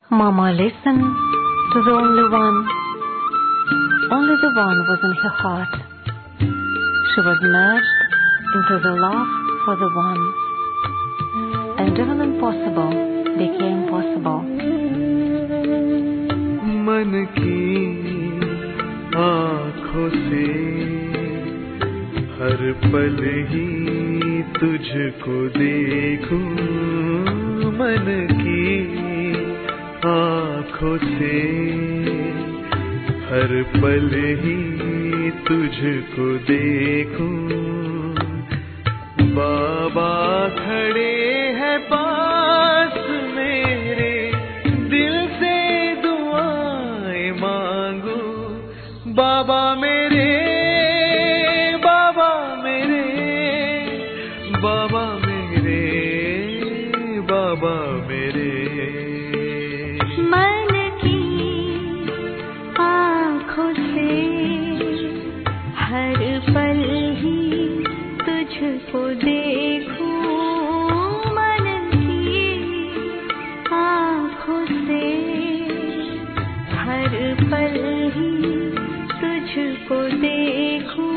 Mama listened to the only one. Only the one was in her heart. She was merged into the love for the one. And even impossible became possible. मन की आँखों से हर पल ही तुझको देखूं मन की आँखों से हर पल ही तुझको देखूं बाबा खड़े हैं पास मेरे दिल से दुआएं मांगू बाबा मेरे बाबा मेरे बाबा मेरे बाबा मेरे मन की आँखों से हर पल ही तुझको देखूं मन की आँखों से हर पल ही तुझको देखूं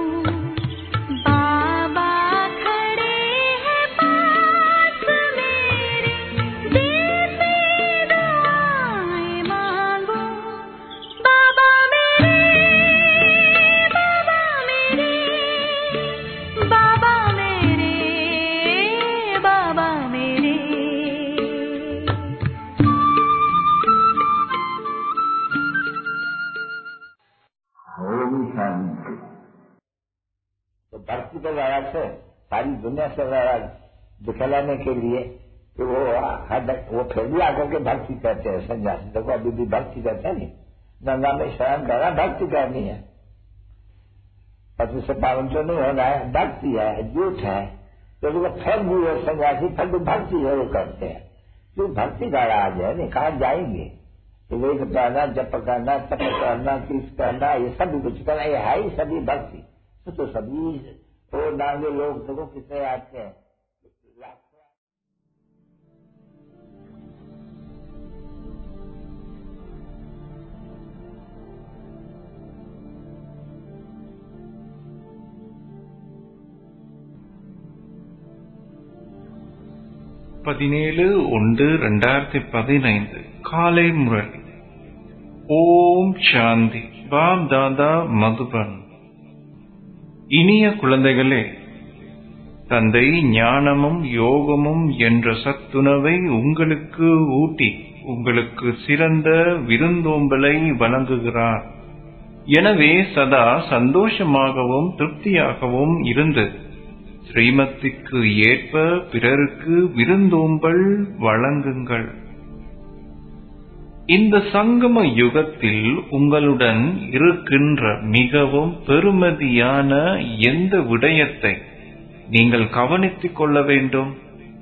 बाबा खड़े हैं पास मेरे दिल से दुआएं मांगो बाबा मेरे बाबा मेरे बाबा मेरे बाबा मेरे होली शांति तो भक्ति का लड़ाई से सारी दुनिया से लड़ाई दिखलाने के लिए कि वो हद वो फिर भी आकर के भक्ति करते हैं सन्यासी देखो अभी भी भक्ति करते हैं नहीं गंगा में स्नान करना भक्ति करनी है पति से पालन तो नहीं होना है भक्ति है झूठ है तो वो फिर भी वो सन्यासी फिर भी भक्ति जरूर करते हैं जो भक्ति का राज है नहीं कहा जाएंगे विवेक करना जप करना तप करना कृष करना ये सब कुछ करना ये है ही सभी भक्ति तो, तो सभी वो नांगे लोग देखो कितने आते हैं लाखों பதினேழு ஒன்று ரெண்டாயிரத்தி பதினைந்து காலை முரளி ஓம் சாந்தி பாப் தாதா மதுபன் இனிய குழந்தைகளே தந்தை ஞானமும் யோகமும் என்ற சத்துணவை உங்களுக்கு ஊட்டி உங்களுக்கு சிறந்த விருந்தோம்பலை வழங்குகிறார் எனவே சதா சந்தோஷமாகவும் திருப்தியாகவும் இருந்து ஸ்ரீமத்திற்கு ஏற்ப பிறருக்கு விருந்தோம்பல் வழங்குங்கள் இந்த சங்கம யுகத்தில் உங்களுடன் இருக்கின்ற மிகவும் பெருமதியான எந்த விடயத்தை நீங்கள் கவனித்துக் கொள்ள வேண்டும்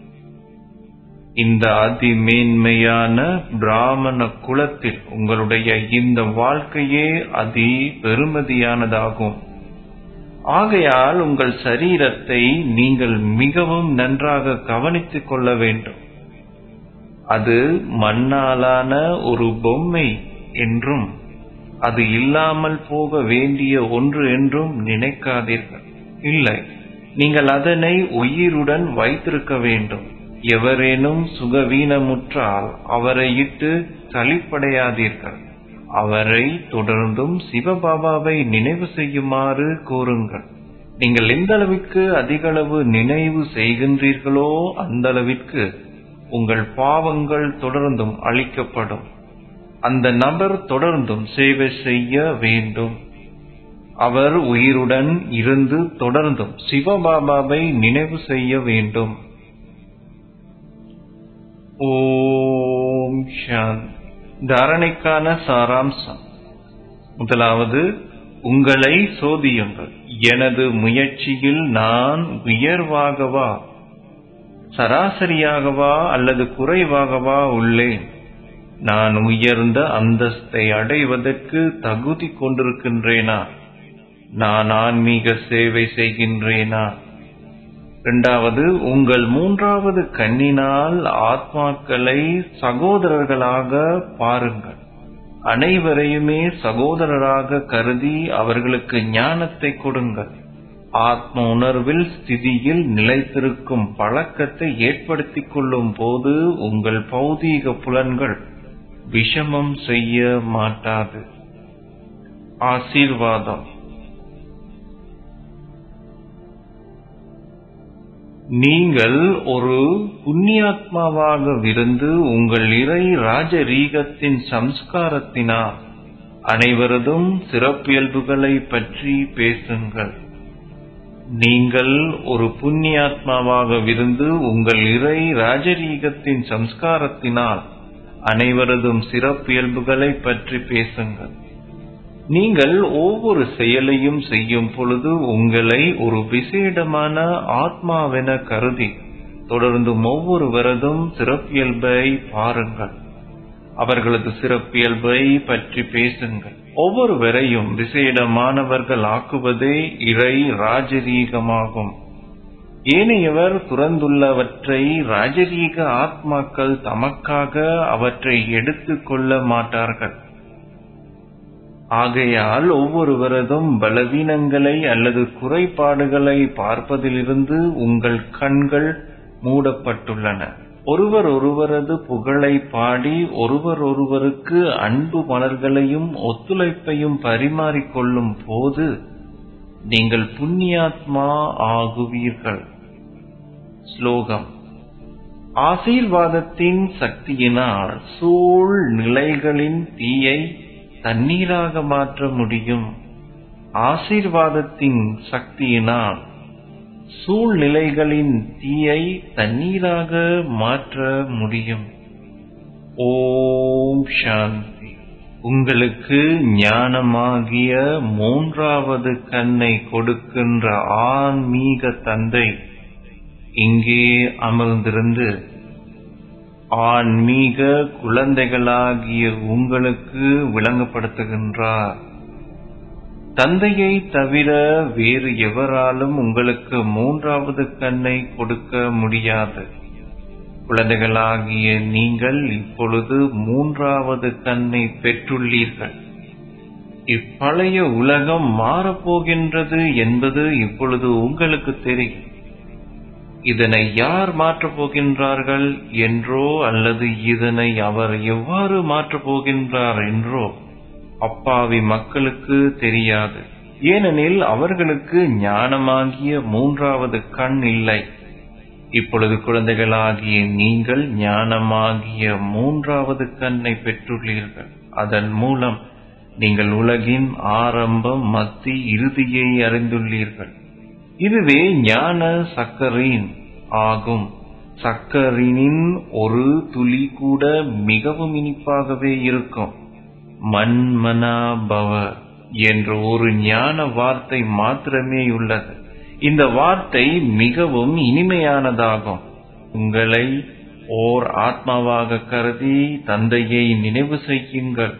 இந்த அதிமேன்மையான பிராமண குலத்தில் உங்களுடைய இந்த வாழ்க்கையே அதி பெருமதியானதாகும் ஆகையால் உங்கள் சரீரத்தை நீங்கள் மிகவும் நன்றாக கவனித்துக் கொள்ள வேண்டும் அது மண்ணாலான ஒரு பொம்மை என்றும் அது இல்லாமல் போக வேண்டிய ஒன்று என்றும் நினைக்காதீர்கள் இல்லை நீங்கள் அதனை உயிருடன் வைத்திருக்க வேண்டும் எவரேனும் சுகவீனமுற்றால் அவரை இட்டு சலிப்படையாதீர்கள் அவரை தொடர்ந்தும் சிவபாபாவை நினைவு செய்யுமாறு கூறுங்கள் நீங்கள் எந்த அளவிற்கு அதிக அளவு நினைவு செய்கின்றீர்களோ அந்த அளவிற்கு உங்கள் பாவங்கள் தொடர்ந்தும் அழிக்கப்படும் அந்த நபர் தொடர்ந்தும் சேவை செய்ய வேண்டும் அவர் உயிருடன் இருந்து தொடர்ந்தும் சிவபாபாவை நினைவு செய்ய வேண்டும் ஓம் சாந்தி தாரணைக்கான சாராம்சம் முதலாவது உங்களை சோதியுங்கள் எனது முயற்சியில் நான் உயர்வாகவா சராசரியாகவா அல்லது குறைவாகவா உள்ளேன் நான் உயர்ந்த அந்தஸ்தை அடைவதற்கு தகுதி கொண்டிருக்கின்றேனா நான் ஆன்மீக சேவை செய்கின்றேனா இரண்டாவது உங்கள் மூன்றாவது கண்ணினால் ஆத்மாக்களை சகோதரர்களாக பாருங்கள் அனைவரையுமே சகோதரராக கருதி அவர்களுக்கு ஞானத்தை கொடுங்கள் ஆத்ம உணர்வில் ஸ்திதியில் நிலைத்திருக்கும் பழக்கத்தை ஏற்படுத்திக் கொள்ளும் போது உங்கள் பௌதீக புலன்கள் விஷமம் செய்ய மாட்டாது ஆசீர்வாதம் நீங்கள் ஒரு புண்ணியாத்மாவாக விருந்து உங்கள் இறை ராஜரீகத்தின் சம்ஸ்காரத்தினால் அனைவரதும் சிறப்பியல்புகளை பற்றி பேசுங்கள் நீங்கள் ஒரு புண்ணியாத்மாவாக விருந்து உங்கள் இறை ராஜரீகத்தின் சம்ஸ்காரத்தினால் அனைவரதும் சிறப்பியல்புகளை பற்றி பேசுங்கள் நீங்கள் ஒவ்வொரு செயலையும் செய்யும் பொழுது உங்களை ஒரு விசேடமான ஆத்மாவென கருதி தொடர்ந்தும் ஒவ்வொருவரதும் சிறப்பியல்பை பாருங்கள் அவர்களது சிறப்பியல்பை பற்றி பேசுங்கள் ஒவ்வொருவரையும் விசேடமானவர்கள் ஆக்குவதே இறை ராஜரீகமாகும் ஏனையவர் துறந்துள்ளவற்றை ராஜரீக ஆத்மாக்கள் தமக்காக அவற்றை எடுத்துக் கொள்ள மாட்டார்கள் ஆகையால் ஒவ்வொருவரதும் பலவீனங்களை அல்லது குறைபாடுகளை பார்ப்பதிலிருந்து உங்கள் கண்கள் மூடப்பட்டுள்ளன ஒருவர் ஒருவரது புகழை பாடி ஒருவர் ஒருவருக்கு அன்பு மலர்களையும் ஒத்துழைப்பையும் பரிமாறிக்கொள்ளும் போது நீங்கள் புண்ணியாத்மா ஆகுவீர்கள் ஸ்லோகம் ஆசீர்வாதத்தின் சக்தியினால் சூழ் நிலைகளின் தீயை தண்ணீராக மாற்ற முடியும் ஆசீர்வாதத்தின் சக்தியினால் சூழ்நிலைகளின் தீயை தண்ணீராக மாற்ற முடியும் ஓம் சாந்தி உங்களுக்கு ஞானமாகிய மூன்றாவது கண்ணை கொடுக்கின்ற ஆன்மீக தந்தை இங்கே அமர்ந்திருந்து ஆன்மீக குழந்தைகளாகிய உங்களுக்கு விளங்கப்படுத்துகின்றார் தந்தையை தவிர வேறு எவராலும் உங்களுக்கு மூன்றாவது கண்ணை கொடுக்க முடியாது குழந்தைகளாகிய நீங்கள் இப்பொழுது மூன்றாவது கண்ணை பெற்றுள்ளீர்கள் இப்பழைய உலகம் மாறப்போகின்றது என்பது இப்பொழுது உங்களுக்கு தெரியும் இதனை யார் மாற்றப் போகின்றார்கள் என்றோ அல்லது இதனை அவர் எவ்வாறு மாற்றப் போகின்றார் என்றோ அப்பாவி மக்களுக்கு தெரியாது ஏனெனில் அவர்களுக்கு ஞானமாகிய மூன்றாவது கண் இல்லை இப்பொழுது குழந்தைகளாகிய நீங்கள் ஞானமாகிய மூன்றாவது கண்ணை பெற்றுள்ளீர்கள் அதன் மூலம் நீங்கள் உலகின் ஆரம்பம் மத்தி இறுதியை அறிந்துள்ளீர்கள் இதுவே ஞான சக்கரின் ஆகும் சக்கரினின் ஒரு துளி கூட மிகவும் இனிப்பாகவே இருக்கும் மன்மனாபவ என்ற ஒரு ஞான வார்த்தை மாத்திரமே உள்ளது இந்த வார்த்தை மிகவும் இனிமையானதாகும் உங்களை ஓர் ஆத்மாவாக கருதி தந்தையை நினைவு செய்யுங்கள்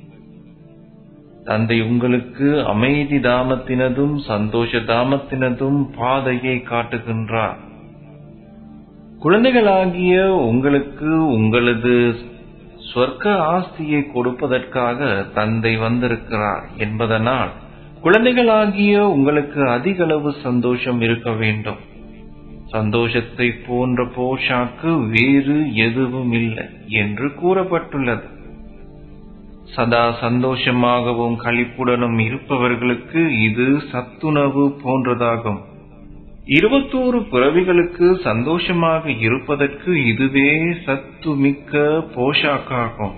தந்தை உங்களுக்கு அமைதி தாமத்தினதும் சந்தோஷ தாமத்தினதும் பாதையை காட்டுகின்றார் குழந்தைகளாகிய உங்களுக்கு உங்களது சொர்க்க ஆஸ்தியை கொடுப்பதற்காக தந்தை வந்திருக்கிறார் என்பதனால் குழந்தைகளாகிய உங்களுக்கு அதிகளவு சந்தோஷம் இருக்க வேண்டும் சந்தோஷத்தை போன்ற போஷாக்கு வேறு எதுவும் இல்லை என்று கூறப்பட்டுள்ளது சதா சந்தோஷமாகவும் களிப்புடனும் இருப்பவர்களுக்கு இது சத்துணவு போன்றதாகும் இருபத்தோரு பிறவிகளுக்கு சந்தோஷமாக இருப்பதற்கு இதுவே சத்துமிக்க போஷாக்காகும்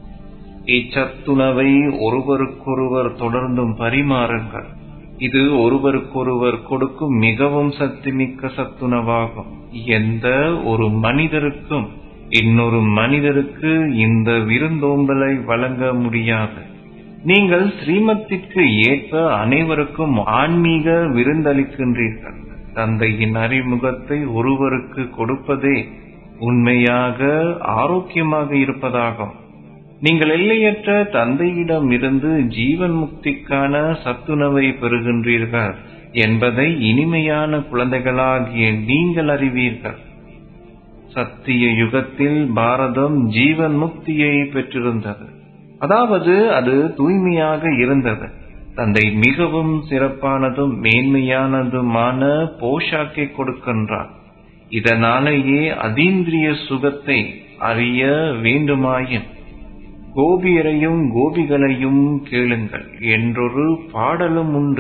இச்சத்துணவை ஒருவருக்கொருவர் தொடர்ந்தும் பரிமாறுங்கள் இது ஒருவருக்கொருவர் கொடுக்கும் மிகவும் சக்திமிக்க சத்துணவாகும் எந்த ஒரு மனிதருக்கும் இன்னொரு மனிதருக்கு இந்த விருந்தோம்பலை வழங்க முடியாது நீங்கள் ஸ்ரீமத்திற்கு ஏற்ப அனைவருக்கும் ஆன்மீக விருந்தளிக்கின்றீர்கள் தந்தையின் அறிமுகத்தை ஒருவருக்கு கொடுப்பதே உண்மையாக ஆரோக்கியமாக இருப்பதாகும் நீங்கள் எல்லையற்ற தந்தையிடம் இருந்து ஜீவன் முக்திக்கான சத்துணவை பெறுகின்றீர்கள் என்பதை இனிமையான குழந்தைகளாகிய நீங்கள் அறிவீர்கள் சத்திய யுகத்தில் பாரதம் ஜீவன் முக்தியை பெற்றிருந்தது அதாவது அது தூய்மையாக இருந்தது தந்தை மிகவும் சிறப்பானதும் மேன்மையானதுமான போஷாக்கை கொடுக்கின்றார் இதனாலேயே அதீந்திரிய சுகத்தை அறிய வேண்டுமாயின் கோபியரையும் கோபிகளையும் கேளுங்கள் என்றொரு பாடலும் உண்டு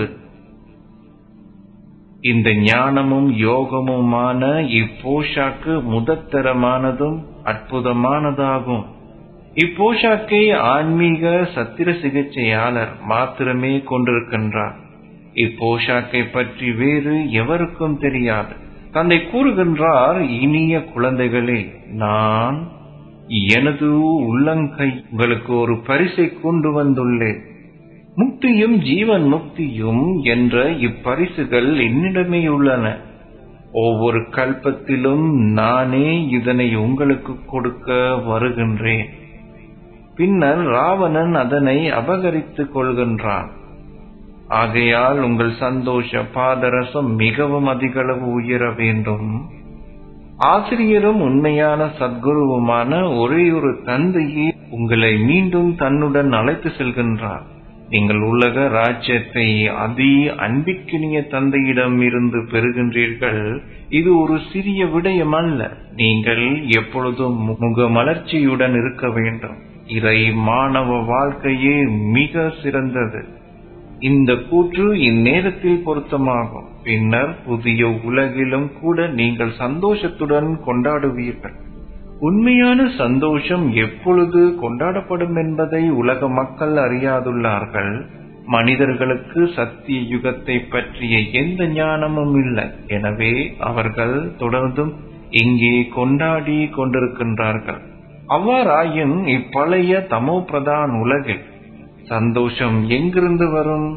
இந்த ஞானமும் யோகமுமான இப்போஷாக்கு முதத்தரமானதும் அற்புதமானதாகும் இப்போஷாக்கை ஆன்மீக சத்திர சிகிச்சையாளர் மாத்திரமே கொண்டிருக்கின்றார் இப்போஷாக்கை பற்றி வேறு எவருக்கும் தெரியாது தந்தை கூறுகின்றார் இனிய குழந்தைகளே நான் எனது உள்ளங்கை உங்களுக்கு ஒரு பரிசை கொண்டு வந்துள்ளேன் முக்தியும் ஜீவன் முக்தியும் என்ற இப்பரிசுகள் என்னிடமே உள்ளன ஒவ்வொரு கல்பத்திலும் நானே இதனை உங்களுக்கு கொடுக்க வருகின்றேன் பின்னர் ராவணன் அதனை அபகரித்துக் கொள்கின்றான் ஆகையால் உங்கள் சந்தோஷ பாதரசம் மிகவும் அதிகளவு உயர வேண்டும் ஆசிரியரும் உண்மையான சத்குருவுமான ஒரே ஒரு தந்தையே உங்களை மீண்டும் தன்னுடன் அழைத்து செல்கின்றார் நீங்கள் உலக ராஜ்யத்தை அதி அன்பிக்கினிய தந்தையிடம் இருந்து பெறுகின்றீர்கள் இது ஒரு சிறிய விடயம் அல்ல நீங்கள் எப்பொழுதும் முகமலர்ச்சியுடன் இருக்க வேண்டும் இறை மாணவ வாழ்க்கையே மிக சிறந்தது இந்த கூற்று இந்நேரத்தில் பொருத்தமாகும் பின்னர் புதிய உலகிலும் கூட நீங்கள் சந்தோஷத்துடன் கொண்டாடுவீர்கள் உண்மையான சந்தோஷம் எப்பொழுது கொண்டாடப்படும் என்பதை உலக மக்கள் அறியாதுள்ளார்கள் மனிதர்களுக்கு சத்திய யுகத்தை பற்றிய எந்த ஞானமும் இல்லை எனவே அவர்கள் தொடர்ந்தும் இங்கே கொண்டாடி கொண்டிருக்கின்றார்கள் அவ்வாறாயின் இப்பழைய தமோ பிரதான் உலகில் சந்தோஷம் எங்கிருந்து வரும்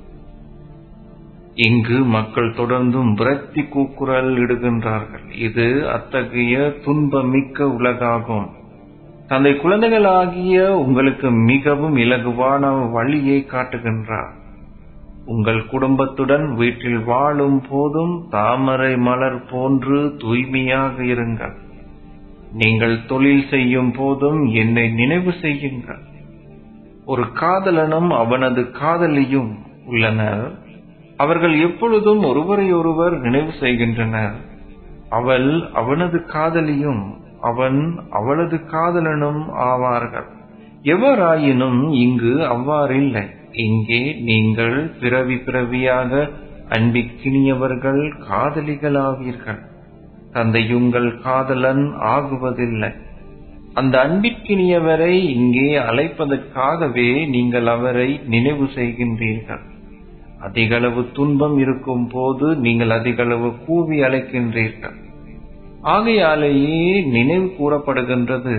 இங்கு மக்கள் தொடர்ந்தும் விரக்தி கூக்குரல் இடுகின்றார்கள் இது அத்தகைய துன்பமிக்க உலகாகும் தந்தை குழந்தைகளாகிய உங்களுக்கு மிகவும் இலகுவான வழியை காட்டுகின்றார் உங்கள் குடும்பத்துடன் வீட்டில் வாழும் போதும் தாமரை மலர் போன்று தூய்மையாக இருங்கள் நீங்கள் தொழில் செய்யும் போதும் என்னை நினைவு செய்யுங்கள் ஒரு காதலனும் அவனது காதலியும் உள்ளனர் அவர்கள் எப்பொழுதும் ஒருவரையொருவர் நினைவு செய்கின்றனர் அவள் அவனது காதலியும் அவன் அவளது காதலனும் ஆவார்கள் எவராயினும் இங்கு அவ்வாறில்லை இங்கே நீங்கள் பிறவி பிறவியாக அன்பிக்கினியவர்கள் காதலிகளாவீர்கள் தந்தையுங்கள் காதலன் ஆகுவதில்லை அந்த அன்பிற்கினியவரை இங்கே அழைப்பதற்காகவே நீங்கள் அவரை நினைவு செய்கின்றீர்கள் அதிகளவு துன்பம் இருக்கும் போது நீங்கள் அதிகளவு கூவி அழைக்கின்றீர்கள் ஆகையாலேயே நினைவு கூறப்படுகின்றது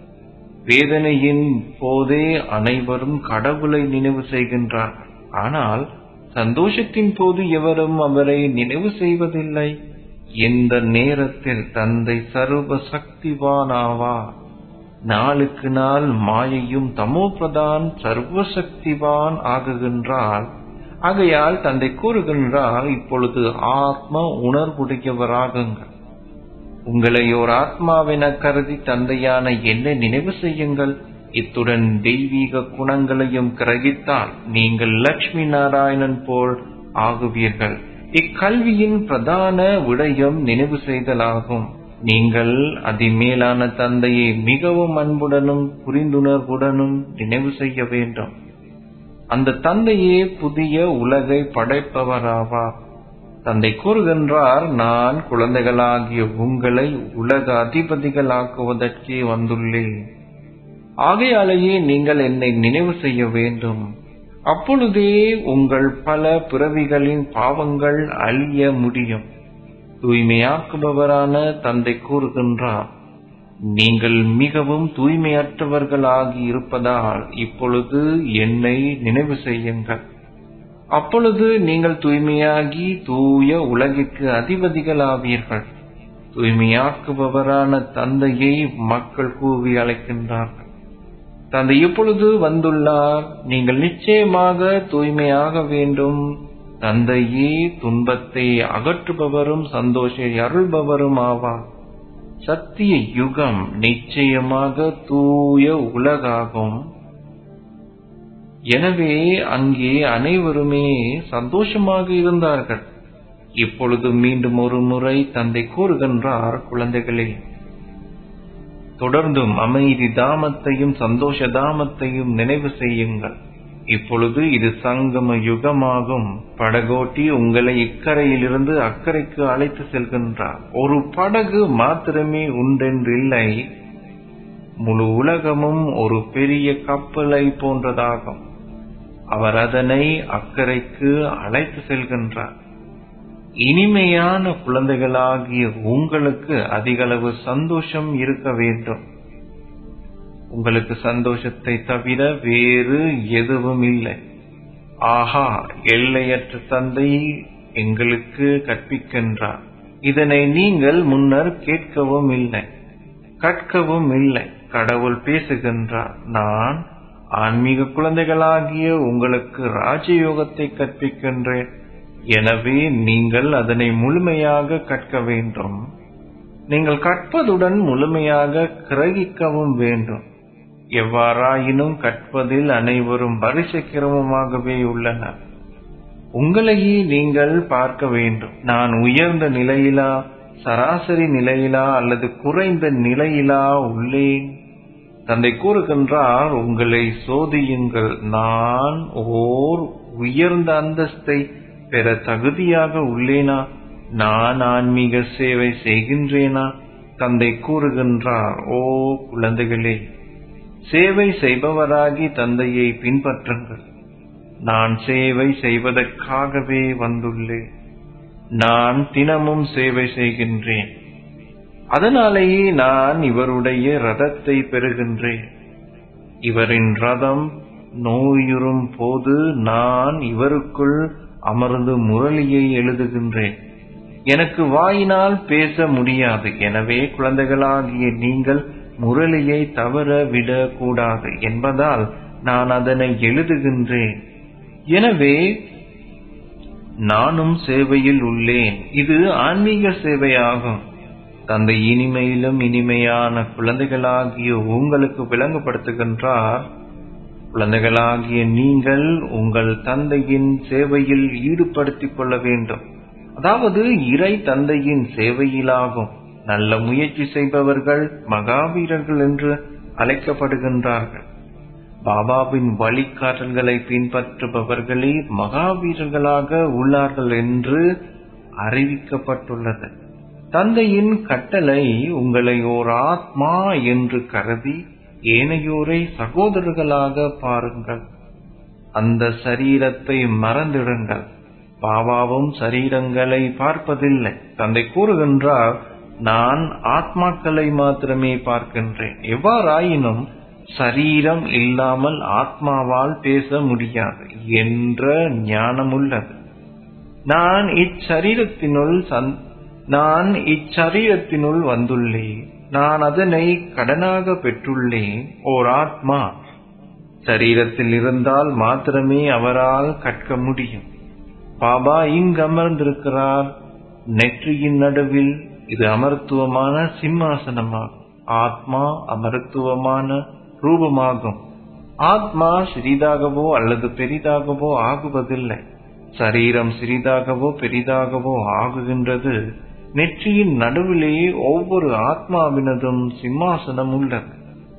வேதனையின் போதே அனைவரும் கடவுளை நினைவு செய்கின்றார்கள் ஆனால் சந்தோஷத்தின் போது எவரும் அவரை நினைவு செய்வதில்லை இந்த நேரத்தில் தந்தை சர்வ சக்திவான் ஆவார் நாளுக்கு நாள் மாயையும் தமோபிரதான் சர்வசக்திவான் ஆகுகின்றால் ஆகையால் தந்தை கூறுகின்றார் இப்பொழுது ஆத்ம உணர்வுடையவராகுங்கள் உங்களை ஒரு ஆத்மாவென கருதி தந்தையான என்னை நினைவு செய்யுங்கள் இத்துடன் தெய்வீக குணங்களையும் கிரகித்தால் நீங்கள் லட்சுமி நாராயணன் போல் ஆகுவீர்கள் இக்கல்வியின் பிரதான விடயம் நினைவு செய்தலாகும் நீங்கள் அதிமேலான தந்தையை மிகவும் அன்புடனும் புரிந்துணர்வுடனும் நினைவு செய்ய வேண்டும் அந்த தந்தையே புதிய உலகை படைப்பவராவார் தந்தை கூறுகின்றார் நான் குழந்தைகளாகிய உங்களை உலக அதிபதிகளாக்குவதற்கே வந்துள்ளேன் ஆகையாலேயே நீங்கள் என்னை நினைவு செய்ய வேண்டும் அப்பொழுதே உங்கள் பல பிறவிகளின் பாவங்கள் அழிய முடியும் தூய்மையாக்குபவரான தந்தை கூறுகின்றார் நீங்கள் மிகவும் தூய்மையற்றவர்களாகி இருப்பதால் இப்பொழுது என்னை நினைவு செய்யுங்கள் அப்பொழுது நீங்கள் தூய்மையாகி தூய உலகிற்கு அதிபதிகளாவீர்கள் தூய்மையாக்குபவரான தந்தையை மக்கள் கூவி அழைக்கின்றார்கள் தந்தை இப்பொழுது வந்துள்ளார் நீங்கள் நிச்சயமாக தூய்மையாக வேண்டும் தந்தையே துன்பத்தை அகற்றுபவரும் சந்தோஷ அருள்பவரும் ஆவார் சத்திய யுகம் நிச்சயமாக தூய உலகாகும் எனவே அங்கே அனைவருமே சந்தோஷமாக இருந்தார்கள் இப்பொழுது மீண்டும் ஒரு முறை தந்தை கூறுகின்றார் குழந்தைகளே தொடர்ந்தும் அமைதி தாமத்தையும் சந்தோஷ தாமத்தையும் நினைவு செய்யுங்கள் இப்பொழுது இது சங்கம யுகமாகும் படகோட்டி உங்களை இக்கரையிலிருந்து அக்கறைக்கு அழைத்து செல்கின்றார் ஒரு படகு மாத்திரமே உண்டென்றில்லை முழு உலகமும் ஒரு பெரிய கப்பலை போன்றதாகும் அவர் அதனை அக்கறைக்கு அழைத்து செல்கின்றார் இனிமையான குழந்தைகளாகிய உங்களுக்கு அதிகளவு சந்தோஷம் இருக்க வேண்டும் உங்களுக்கு சந்தோஷத்தை தவிர வேறு எதுவும் இல்லை ஆஹா எல்லையற்ற தந்தை எங்களுக்கு கற்பிக்கின்றார் இதனை நீங்கள் முன்னர் கேட்கவும் இல்லை கற்கவும் இல்லை கடவுள் பேசுகின்றார் நான் ஆன்மீக குழந்தைகளாகிய உங்களுக்கு ராஜயோகத்தை கற்பிக்கின்றேன் எனவே நீங்கள் அதனை முழுமையாக கற்க வேண்டும் நீங்கள் கற்பதுடன் முழுமையாக கிரகிக்கவும் வேண்டும் எவ்வாறாயினும் கற்பதில் அனைவரும் வரிசை கிரமமாகவே உள்ளனர் உங்களையே நீங்கள் பார்க்க வேண்டும் நான் உயர்ந்த நிலையிலா சராசரி நிலையிலா அல்லது குறைந்த நிலையிலா உள்ளேன் தந்தை கூறுகின்றார் உங்களை சோதியுங்கள் நான் ஓர் உயர்ந்த அந்தஸ்தை பெற தகுதியாக உள்ளேனா நான் ஆன்மீக சேவை செய்கின்றேனா தந்தை கூறுகின்றார் ஓ குழந்தைகளே சேவை செய்பவராகி தந்தையை பின்பற்றுங்கள் நான் சேவை செய்வதற்காகவே வந்துள்ளேன் நான் தினமும் சேவை செய்கின்றேன் அதனாலேயே நான் இவருடைய ரதத்தை பெறுகின்றேன் இவரின் ரதம் நோயுறும் போது நான் இவருக்குள் அமர்ந்து முரளியை எழுதுகின்றேன் எனக்கு வாயினால் பேச முடியாது எனவே குழந்தைகளாகிய நீங்கள் முரளியை தவற விடக்கூடாது என்பதால் நான் அதனை எழுதுகின்றேன் எனவே நானும் சேவையில் உள்ளேன் இது ஆன்மீக சேவையாகும் தந்தை இனிமையிலும் இனிமையான குழந்தைகளாகிய உங்களுக்கு விளங்கப்படுத்துகின்றார் குழந்தைகளாகிய நீங்கள் உங்கள் தந்தையின் சேவையில் ஈடுபடுத்திக் கொள்ள வேண்டும் அதாவது இறை தந்தையின் சேவையிலாகும் நல்ல முயற்சி செய்பவர்கள் மகாவீரர்கள் என்று அழைக்கப்படுகின்றார்கள் பாபாவின் வழிகாட்டல்களை பின்பற்றுபவர்களே மகாவீரர்களாக உள்ளார்கள் என்று அறிவிக்கப்பட்டுள்ளது தந்தையின் கட்டளை உங்களை ஓர் ஆத்மா என்று கருதி ஏனையோரை சகோதரர்களாக பாருங்கள் அந்த சரீரத்தை மறந்திடுங்கள் பாபாவும் சரீரங்களை பார்ப்பதில்லை தந்தை கூறுகின்றார் நான் ஆத்மாக்களை மாத்திரமே பார்க்கின்றேன் எவ்வாறாயினும் சரீரம் இல்லாமல் ஆத்மாவால் பேச முடியாது என்ற ஞானம் உள்ளது நான் இச்சரீரத்தினுள் நான் இச்சரீரத்தினுள் வந்துள்ளேன் நான் அதனை கடனாக பெற்றுள்ளேன் ஓர் ஆத்மா சரீரத்தில் இருந்தால் மாத்திரமே அவரால் கற்க முடியும் பாபா இங்கு அமர்ந்திருக்கிறார் நெற்றியின் நடுவில் இது அமர்த்துவமான சிம்மாசனமாகும் ஆத்மா அமர்த்துவமான ரூபமாகும் ஆத்மா சிறிதாகவோ அல்லது பெரிதாகவோ ஆகுவதில்லை சரீரம் சிறிதாகவோ பெரிதாகவோ ஆகுகின்றது நெற்றியின் நடுவிலே ஒவ்வொரு ஆத்மாவினதும் சிம்மாசனம் உள்ளது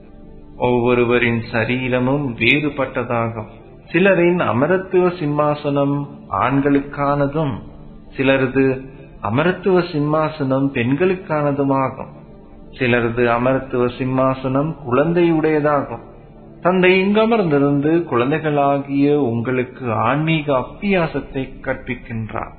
ஒவ்வொருவரின் சரீரமும் வேறுபட்டதாகும் சிலரின் அமரத்துவ சிம்மாசனம் ஆண்களுக்கானதும் சிலரது அமரத்துவ சிம்மாசனம் பெண்களுக்கானதுமாகும் சிலரது அமரத்துவ சிம்மாசனம் குழந்தையுடையதாகும் தந்தை இங்கமர்ந்திருந்து குழந்தைகளாகிய உங்களுக்கு ஆன்மீக அப்பியாசத்தை கற்பிக்கின்றார்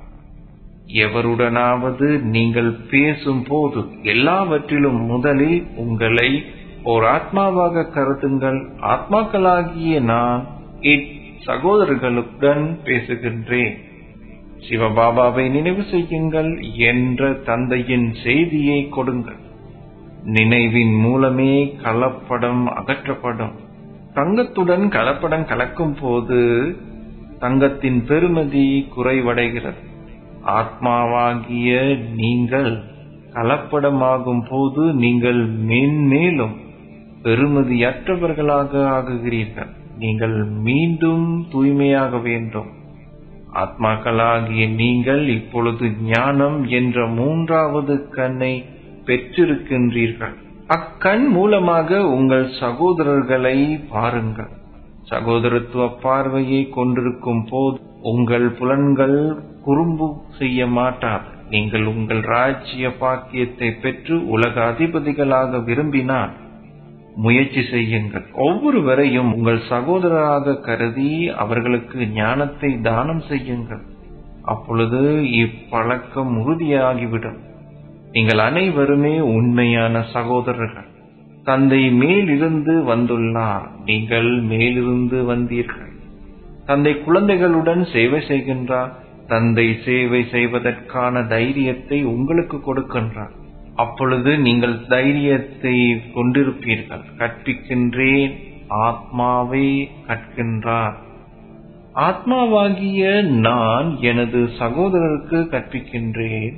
எவருடனாவது நீங்கள் பேசும் போது எல்லாவற்றிலும் முதலில் உங்களை ஓர் ஆத்மாவாக கருதுங்கள் ஆத்மாக்களாகிய நான் இச் சகோதரர்களுடன் பேசுகின்றேன் சிவபாபாவை நினைவு செய்யுங்கள் என்ற தந்தையின் செய்தியை கொடுங்கள் நினைவின் மூலமே கலப்படம் அகற்றப்படும் தங்கத்துடன் கலப்படம் கலக்கும் போது தங்கத்தின் பெருமதி குறைவடைகிறது ஆத்மாவாகிய நீங்கள் கலப்படமாகும் போது நீங்கள் மென்மேலும் பெருமதியற்றவர்களாக ஆகுகிறீர்கள் நீங்கள் மீண்டும் தூய்மையாக வேண்டும் ஆத்மாக்களாகிய நீங்கள் இப்பொழுது ஞானம் என்ற மூன்றாவது கண்ணை பெற்றிருக்கின்றீர்கள் அக்கண் மூலமாக உங்கள் சகோதரர்களை பாருங்கள் சகோதரத்துவ பார்வையை கொண்டிருக்கும் போது உங்கள் புலன்கள் குறும்பு செய்ய மாட்டாது நீங்கள் உங்கள் ராஜ்ய பாக்கியத்தை பெற்று உலக அதிபதிகளாக விரும்பினால் முயற்சி செய்யுங்கள் ஒவ்வொருவரையும் உங்கள் சகோதரராக கருதி அவர்களுக்கு ஞானத்தை தானம் செய்யுங்கள் அப்பொழுது இப்பழக்கம் உறுதியாகிவிடும் நீங்கள் அனைவருமே உண்மையான சகோதரர்கள் தந்தை மேலிருந்து வந்துள்ளார் நீங்கள் மேலிருந்து வந்தீர்கள் தந்தை குழந்தைகளுடன் சேவை செய்கின்றார் தந்தை சேவை செய்வதற்கான தைரியத்தை உங்களுக்கு கொடுக்கின்றார் அப்பொழுது நீங்கள் தைரியத்தை கொண்டிருப்பீர்கள் கற்பிக்கின்றேன் ஆத்மாவே கற்கின்றார் ஆத்மாவாகிய நான் எனது சகோதரருக்கு கற்பிக்கின்றேன்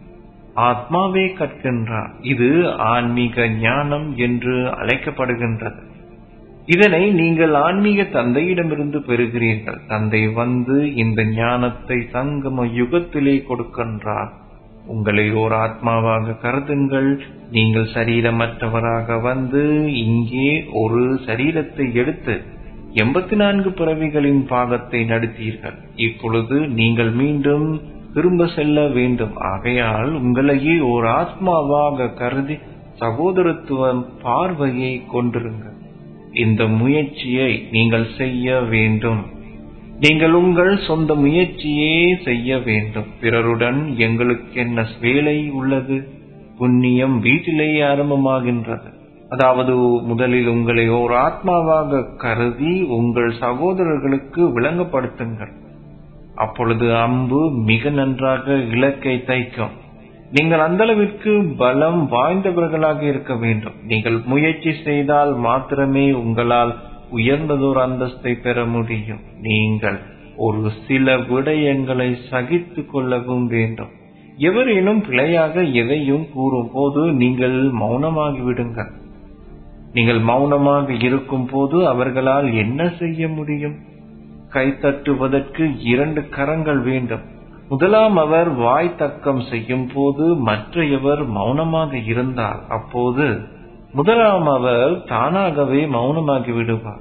ஆத்மாவே கற்கின்றார் இது ஆன்மீக ஞானம் என்று அழைக்கப்படுகின்றது இதனை நீங்கள் ஆன்மீக தந்தையிடமிருந்து பெறுகிறீர்கள் தந்தை வந்து இந்த ஞானத்தை சங்கம யுகத்திலே கொடுக்கின்றார் உங்களை ஓர் ஆத்மாவாக கருதுங்கள் நீங்கள் சரீரமற்றவராக வந்து இங்கே ஒரு சரீரத்தை எடுத்து எண்பத்தி நான்கு பிறவிகளின் பாகத்தை நடத்தீர்கள் இப்பொழுது நீங்கள் மீண்டும் திரும்ப செல்ல வேண்டும் ஆகையால் உங்களையே ஓர் ஆத்மாவாக கருதி சகோதரத்துவ பார்வையை கொண்டிருங்கள் இந்த முயற்சியை நீங்கள் செய்ய வேண்டும் நீங்கள் உங்கள் சொந்த முயற்சியே செய்ய வேண்டும் பிறருடன் எங்களுக்கு என்ன வேலை உள்ளது புண்ணியம் வீட்டிலேயே ஆரம்பமாகின்றது அதாவது முதலில் உங்களை ஓர் ஆத்மாவாக கருதி உங்கள் சகோதரர்களுக்கு விளங்கப்படுத்துங்கள் அப்பொழுது அம்பு மிக நன்றாக இலக்கை தைக்கும் நீங்கள் அந்த அளவிற்கு பலம் வாய்ந்தவர்களாக இருக்க வேண்டும் நீங்கள் முயற்சி செய்தால் மாத்திரமே உங்களால் உயர்ந்ததொரு அந்தஸ்தை பெற முடியும் நீங்கள் ஒரு சில விடயங்களை சகித்து கொள்ளவும் வேண்டும் எவரேனும் பிழையாக எதையும் கூறும் போது நீங்கள் மௌனமாகி விடுங்கள் நீங்கள் மௌனமாக இருக்கும் போது அவர்களால் என்ன செய்ய முடியும் கைத்தட்டுவதற்கு இரண்டு கரங்கள் வேண்டும் முதலாம் அவர் வாய் தக்கம் செய்யும் போது மற்றையவர் மௌனமாக இருந்தார் அப்போது முதலாம் அவர் தானாகவே மௌனமாகி விடுவார்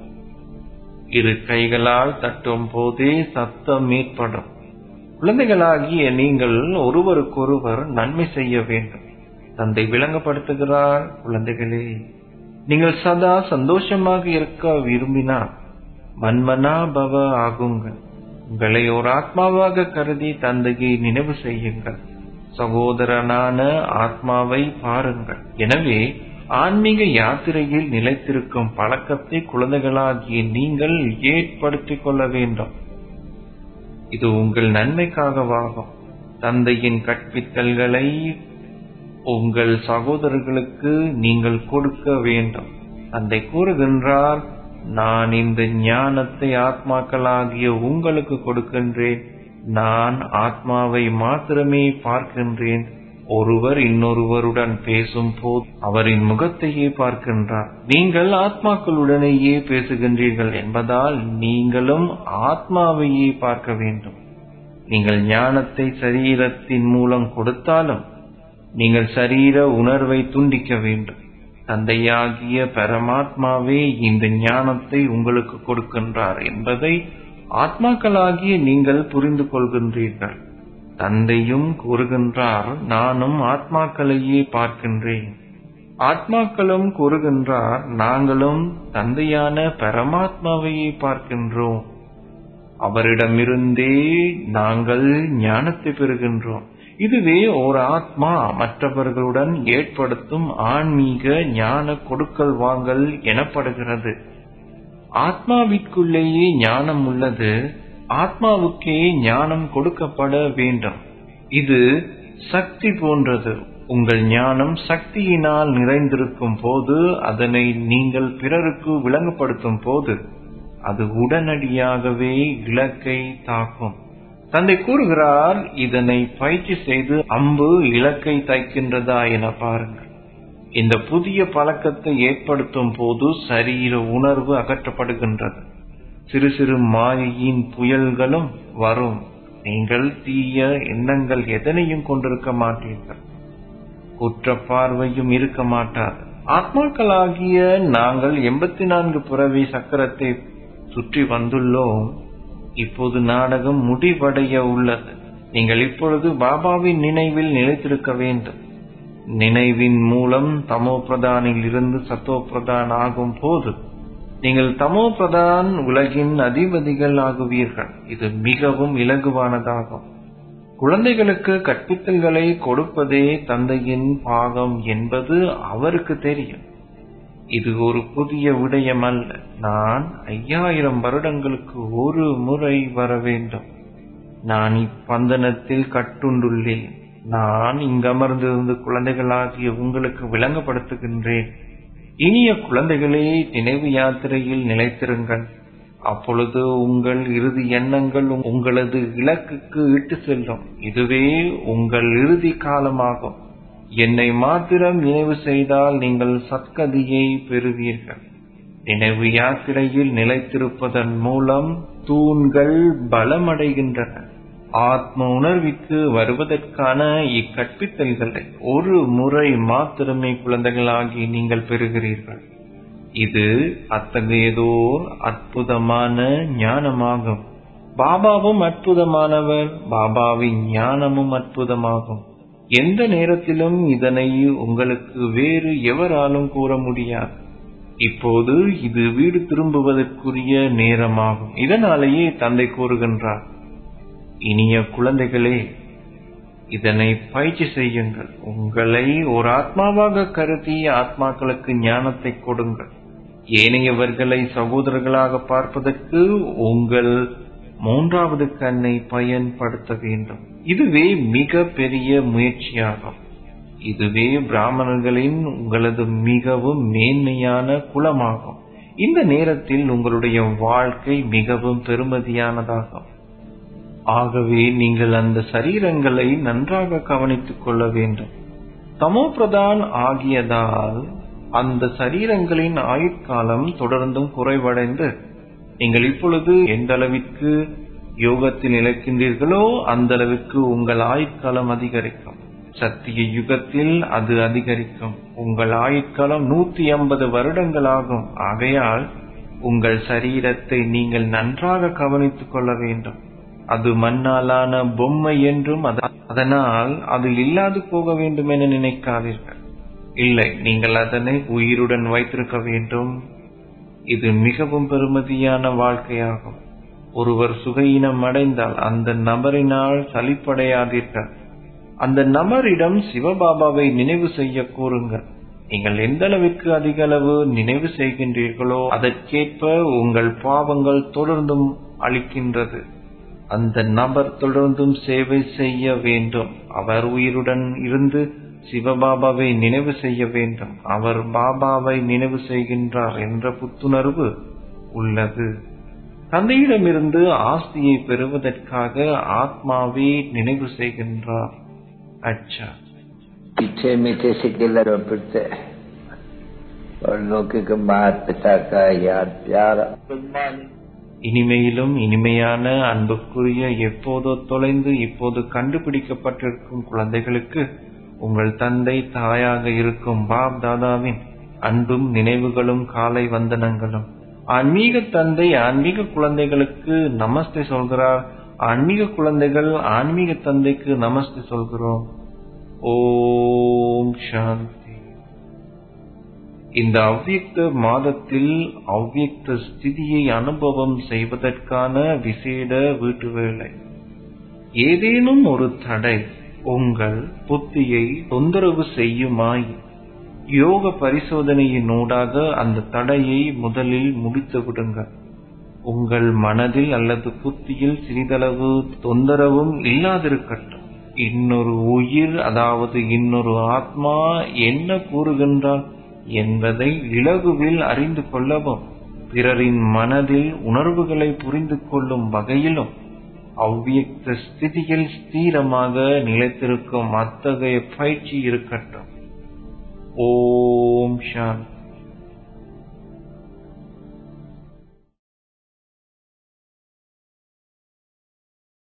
இரு கைகளால் தட்டும் போதே சத்தம் ஏற்படும் குழந்தைகளாகிய நீங்கள் ஒருவருக்கொருவர் நன்மை செய்ய வேண்டும் தந்தை விளங்கப்படுத்துகிறார் குழந்தைகளே நீங்கள் சதா சந்தோஷமாக இருக்க விரும்பினால் மன்மனா பவ ஆகுங்கள் உங்களை ஒரு ஆத்மாவாக கருதி தந்தையை நினைவு செய்யுங்கள் சகோதரனான ஆத்மாவை பாருங்கள் எனவே ஆன்மீக யாத்திரையில் நிலைத்திருக்கும் பழக்கத்தை குழந்தைகளாகிய நீங்கள் ஏற்படுத்திக் கொள்ள வேண்டும் இது உங்கள் நன்மைக்காகவாகும் தந்தையின் கற்பித்தல்களை உங்கள் சகோதரர்களுக்கு நீங்கள் கொடுக்க வேண்டும் தந்தை கூறுகின்றார் நான் இந்த ஞானத்தை ஆத்மாக்களாகிய உங்களுக்கு கொடுக்கின்றேன் நான் ஆத்மாவை மாத்திரமே பார்க்கின்றேன் ஒருவர் இன்னொருவருடன் பேசும் போது அவரின் முகத்தையே பார்க்கின்றார் நீங்கள் ஆத்மாக்களுடனேயே பேசுகின்றீர்கள் என்பதால் நீங்களும் ஆத்மாவையே பார்க்க வேண்டும் நீங்கள் ஞானத்தை சரீரத்தின் மூலம் கொடுத்தாலும் நீங்கள் சரீர உணர்வை துண்டிக்க வேண்டும் தந்தையாகிய பரமாத்மாவே இந்த ஞானத்தை உங்களுக்கு கொடுக்கின்றார் என்பதை ஆத்மாக்களாகிய நீங்கள் புரிந்து கொள்கின்றீர்கள் தந்தையும் கூறுகின்றார் நானும் ஆத்மாக்களையே பார்க்கின்றேன் ஆத்மாக்களும் கூறுகின்றார் நாங்களும் தந்தையான பரமாத்மாவையே பார்க்கின்றோம் அவரிடமிருந்தே நாங்கள் ஞானத்தை பெறுகின்றோம் இதுவே ஒரு ஆத்மா மற்றவர்களுடன் ஏற்படுத்தும் ஆன்மீக ஞான கொடுக்கல் வாங்கல் எனப்படுகிறது ஆத்மாவிற்குள்ளேயே ஞானம் உள்ளது ஆத்மாவுக்கே ஞானம் கொடுக்கப்பட வேண்டும் இது சக்தி போன்றது உங்கள் ஞானம் சக்தியினால் நிறைந்திருக்கும் போது அதனை நீங்கள் பிறருக்கு விளங்கப்படுத்தும் போது அது உடனடியாகவே இலக்கை தாக்கும் தந்தை கூறுகிறார் இதனை பயிற்சி செய்து அம்பு இலக்கை தைக்கின்றதா என பாருங்கள் இந்த புதிய பழக்கத்தை ஏற்படுத்தும் போது சரீர உணர்வு அகற்றப்படுகின்றது சிறு சிறு மாயின் புயல்களும் வரும் நீங்கள் தீய எண்ணங்கள் எதனையும் கொண்டிருக்க மாட்டீர்கள் குற்ற பார்வையும் இருக்க மாட்டாது ஆத்மாக்களாகிய நாங்கள் எண்பத்தி நான்கு பிறவி சக்கரத்தை சுற்றி வந்துள்ளோம் இப்போது நாடகம் முடிவடைய உள்ளது நீங்கள் இப்பொழுது பாபாவின் நினைவில் நிலைத்திருக்க வேண்டும் நினைவின் மூலம் தமோ பிரதானில் இருந்து சத்தோ பிரதான் ஆகும் போது நீங்கள் தமோ பிரதான் உலகின் அதிபதிகள் ஆகுவீர்கள் இது மிகவும் இலகுவானதாகும் குழந்தைகளுக்கு கற்பித்தல்களை கொடுப்பதே தந்தையின் பாகம் என்பது அவருக்கு தெரியும் இது ஒரு புதிய விடயம் அல்ல நான் ஐயாயிரம் வருடங்களுக்கு ஒரு முறை வர வேண்டும் நான் இப்பந்தனத்தில் கட்டுண்டுள்ளேன் நான் இங்கமர்ந்திருந்து குழந்தைகளாகிய உங்களுக்கு விளங்கப்படுத்துகின்றேன் இனிய குழந்தைகளே நினைவு யாத்திரையில் நிலைத்திருங்கள் அப்பொழுது உங்கள் இறுதி எண்ணங்கள் உங்களது இலக்குக்கு இட்டு செல்லும் இதுவே உங்கள் இறுதி காலமாகும் என்னை மாத்திரம் நினைவு செய்தால் நீங்கள் சத்கதியை பெறுவீர்கள் நினைவு யாத்திரையில் நிலைத்திருப்பதன் மூலம் தூண்கள் பலமடைகின்றன ஆத்ம உணர்விற்கு வருவதற்கான இக்கற்பித்தல்களை ஒரு முறை மாத்திரமே குழந்தைகளாகி நீங்கள் பெறுகிறீர்கள் இது அத்தகையதோர் அற்புதமான ஞானமாகும் பாபாவும் அற்புதமானவர் பாபாவின் ஞானமும் அற்புதமாகும் எந்த நேரத்திலும் இதனை உங்களுக்கு வேறு எவராலும் கூற முடியாது இப்போது இது வீடு திரும்புவதற்குரிய நேரமாகும் இதனாலேயே தந்தை கூறுகின்றார் இனிய குழந்தைகளே இதனை பயிற்சி செய்யுங்கள் உங்களை ஒரு ஆத்மாவாக கருதி ஆத்மாக்களுக்கு ஞானத்தை கொடுங்கள் ஏனையவர்களை சகோதரர்களாக பார்ப்பதற்கு உங்கள் மூன்றாவது கண்ணை பயன்படுத்த வேண்டும் இதுவே மிக பெரிய முயற்சியாகும் இதுவே பிராமணர்களின் உங்களது மிகவும் மேன்மையான குலமாகும் இந்த நேரத்தில் உங்களுடைய வாழ்க்கை மிகவும் பெருமதியானதாகும் ஆகவே நீங்கள் அந்த சரீரங்களை நன்றாக கவனித்துக் கொள்ள வேண்டும் தமோ பிரதான் ஆகியதால் அந்த சரீரங்களின் ஆயுட்காலம் தொடர்ந்தும் குறைவடைந்து நீங்கள் இப்பொழுது எந்த அளவிற்கு யோகத்தில் இழக்கின்றீர்களோ அந்த அளவிற்கு உங்கள் ஆயுட்காலம் அதிகரிக்கும் சத்திய யுகத்தில் அது அதிகரிக்கும் உங்கள் ஆயுட்காலம் நூத்தி ஐம்பது வருடங்களாகும் ஆகையால் உங்கள் சரீரத்தை நீங்கள் நன்றாக கவனித்துக் கொள்ள வேண்டும் அது மண்ணாலான பொம்மை என்றும் அதனால் அது இல்லாது போக வேண்டும் என நினைக்காதீர்கள் இல்லை நீங்கள் அதனை உயிருடன் வைத்திருக்க வேண்டும் இது மிகவும் பெருமதியான வாழ்க்கையாகும் ஒருவர் சுகையினம் அடைந்தால் அந்த நபரினால் சலிப்படையாதீர்கள் அந்த நபரிடம் சிவபாபாவை நினைவு செய்ய கூறுங்கள் நீங்கள் எந்த அளவிற்கு அதிக அளவு நினைவு செய்கின்றீர்களோ அதற்கேற்ப உங்கள் பாவங்கள் தொடர்ந்தும் அளிக்கின்றது அந்த நபர் தொடர்ந்தும் சேவை செய்ய வேண்டும் அவர் உயிருடன் இருந்து சிவபாபாவை நினைவு செய்ய வேண்டும் அவர் பாபாவை நினைவு செய்கின்றார் என்ற புத்துணர்வு உள்ளது தந்தையிடமிருந்து ஆஸ்தியை பெறுவதற்காக ஆத்மாவே நினைவு செய்கின்றார் அச்சா पीछे मीठे सिक्के लगे फिरते और लौकिक मात पिता का याद प्यार இனிமையிலும் இனிமையான அன்புக்குரிய எப்போதோ தொலைந்து இப்போது கண்டுபிடிக்கப்பட்டிருக்கும் குழந்தைகளுக்கு உங்கள் தந்தை தாயாக இருக்கும் பாப் தாதாவின் அன்பும் நினைவுகளும் காலை வந்தனங்களும் ஆன்மீக தந்தை ஆன்மீக குழந்தைகளுக்கு நமஸ்தே சொல்கிறார் ஆன்மீக குழந்தைகள் ஆன்மீக தந்தைக்கு நமஸ்தே சொல்கிறோம் ஓம் சாந்தி இந்த அவ்வியக்த மாதத்தில் அவ்வியக்த ஸ்திதியை அனுபவம் செய்வதற்கான விசேட வீட்டு வேலை ஏதேனும் ஒரு தடை உங்கள் புத்தியை தொந்தரவு செய்யுமாய் யோக பரிசோதனையினூடாக அந்த தடையை முதலில் முடித்து விடுங்கள் உங்கள் மனதில் அல்லது புத்தியில் சிறிதளவு தொந்தரவும் இல்லாதிருக்கட்டும் இன்னொரு உயிர் அதாவது இன்னொரு ஆத்மா என்ன கூறுகின்றார் என்பதை இலகுவில் அறிந்து கொள்ளவும் பிறரின் மனதில் உணர்வுகளை புரிந்து கொள்ளும் வகையிலும் அவ்வியக்த ஸ்திதியில் ஸ்திரமாக நிலைத்திருக்கும் அத்தகைய பயிற்சி இருக்கட்டும் ஓம் சாந்தி